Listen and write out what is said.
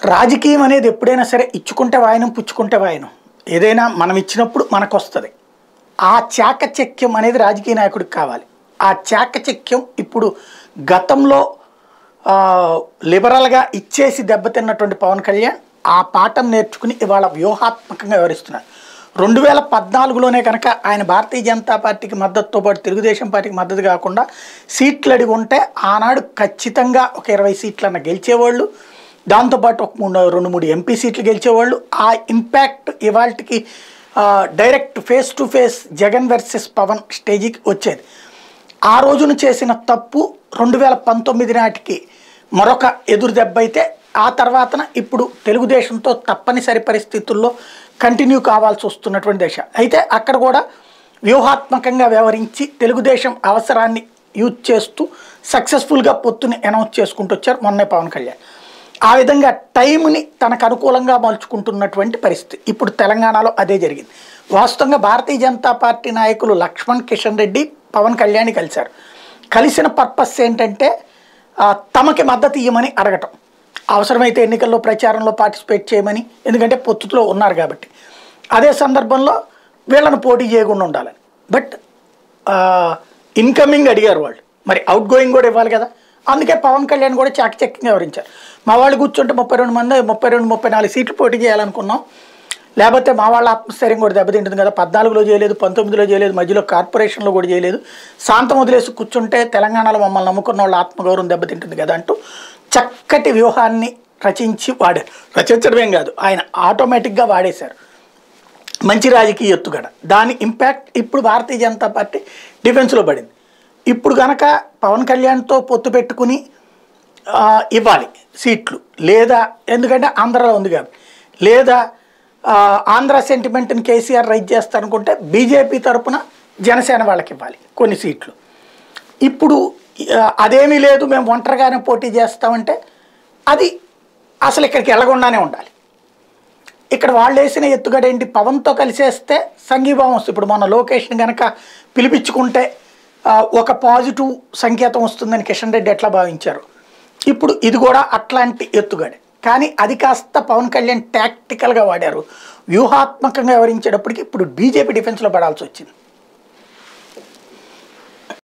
రాజకీయం అనేది ఎప్పుడైనా సరే ఇచ్చుకుంటే వాయనం పుచ్చుకుంటే వాయనం ఏదైనా మనం ఇచ్చినప్పుడు మనకు వస్తుంది ఆ చాకచక్యం అనేది రాజకీయ నాయకుడికి కావాలి ఆ చాకచక్యం ఇప్పుడు గతంలో ఆ, లిబరల్గా ఇచ్చేసి దెబ్బతిన్నటువంటి పవన్ కళ్యాణ్ ఆ పాఠం నేర్చుకుని ఇవాళ వ్యూహాత్మకంగా వివరిస్తున్నారు రెండు వేల పద్నాలుగులోనే కనుక ఆయన భారతీయ జనతా పార్టీకి మద్దతుతో పాటు తెలుగుదేశం పార్టీకి మద్దతు కాకుండా సీట్లు అడిగి ఉంటే ఆనాడు ఖచ్చితంగా ఒక ఇరవై సీట్లన్న గెలిచేవాళ్ళు దాంతోపాటు ఒక మూడు రెండు మూడు ఎంపీ సీట్లు గెలిచేవాళ్ళు ఆ ఇంపాక్ట్ ఇవాళకి direct face to face Jagan versus Pavan స్టేజీకి వచ్చేది ఆ రోజున చేసిన తప్పు రెండు వేల పంతొమ్మిది నాటికి మరొక ఎదురు దెబ్బ అయితే ఆ తర్వాతన ఇప్పుడు తెలుగుదేశంతో తప్పనిసరి పరిస్థితుల్లో కంటిన్యూ కావాల్సి వస్తున్నటువంటి దశ అయితే అక్కడ కూడా వ్యూహాత్మకంగా వ్యవహరించి తెలుగుదేశం అవసరాన్ని యూజ్ చేస్తూ సక్సెస్ఫుల్గా పొత్తుని అనౌన్స్ చేసుకుంటూ వచ్చారు మొన్నే పవన్ కళ్యాణ్ ఆ విధంగా టైంని తనకు అనుకూలంగా మలుచుకుంటున్నటువంటి పరిస్థితి ఇప్పుడు తెలంగాణలో అదే జరిగింది వాస్తవంగా భారతీయ జనతా పార్టీ నాయకులు లక్ష్మణ్ కిషన్ రెడ్డి పవన్ కళ్యాణ్ కలిశారు కలిసిన పర్పస్ ఏంటంటే ఆ, తమకి మద్దతు ఇవ్వమని అడగటం అవసరమైతే ఎన్నికల్లో ప్రచారంలో పార్టిసిపేట్ చేయమని ఎందుకంటే పొత్తులో ఉన్నారు కాబట్టి అదే సందర్భంలో వీళ్ళని పోటీ చేయకుండా ఉండాలని బట్ ఇన్కమింగ్ అడిగారు వాళ్ళు మరి అవుట్ గోయింగ్ కూడా ఇవ్వాలి కదా అందుకే పవన్ కళ్యాణ్ కూడా చాకచక్యంగా వివరించారు మా వాళ్ళు కూర్చుంటే ముప్పై రెండు మంది ముప్పై రెండు ముప్పై నాలుగు సీట్లు పోటీ చేయాలనుకున్నాం లేకపోతే మా వాళ్ళ ఆత్మస్థైర్యం కూడా దెబ్బతింటుంది కదా పద్నాలుగులో చేయలేదు పంతొమ్మిదిలో చేయలేదు మధ్యలో కార్పొరేషన్లో కూడా చేయలేదు శాంతం వదిలేసి కూర్చుంటే తెలంగాణలో మమ్మల్ని నమ్ముకున్న వాళ్ళ ఆత్మగౌరవం దెబ్బతింటుంది కదా అంటూ చక్కటి వ్యూహాన్ని రచించి వాడారు రచించడమేం కాదు ఆయన ఆటోమేటిక్గా వాడేశారు మంచి రాజకీయ ఎత్తుగడ దాని ఇంపాక్ట్ ఇప్పుడు భారతీయ జనతా పార్టీ డిఫెన్స్లో పడింది ఇప్పుడు కనుక పవన్ కళ్యాణ్తో పొత్తు పెట్టుకుని ఆ, ఇవ్వాలి సీట్లు లేదా ఎందుకంటే ఆంధ్రాలో ఉంది కాబట్టి లేదా ఆ, ఆంధ్ర సెంటిమెంట్ని కేసీఆర్ రైజ్ చేస్తారనుకుంటే బీజేపీ తరపున జనసేన వాళ్ళకి ఇవ్వాలి కొన్ని సీట్లు ఇప్పుడు ఆ, అదేమీ లేదు మేము ఒంటరిగానే పోటీ చేస్తామంటే అది అసలు ఇక్కడికి వెళ్ళకుండానే ఉండాలి ఇక్కడ వాళ్ళు వేసిన ఎత్తుగడ ఏంటి పవన్తో కలిసేస్తే సంఘీభావం వస్తుంది ఇప్పుడు మొన్న లొకేషన్ కనుక పిలిపించుకుంటే ఆ, ఒక పాజిటివ్ సంకేతం వస్తుందని కిషన్ రెడ్డి ఎట్లా భావించారు ఇప్పుడు ఇది కూడా అట్లాంటి ఎత్తుగడే కానీ అది కాస్త పవన్ కళ్యాణ్ టాక్టికల్గా వాడారు వ్యూహాత్మకంగా వివరించేటప్పటికి ఇప్పుడు బీజేపీ డిఫెన్స్లో పడాల్సి వచ్చింది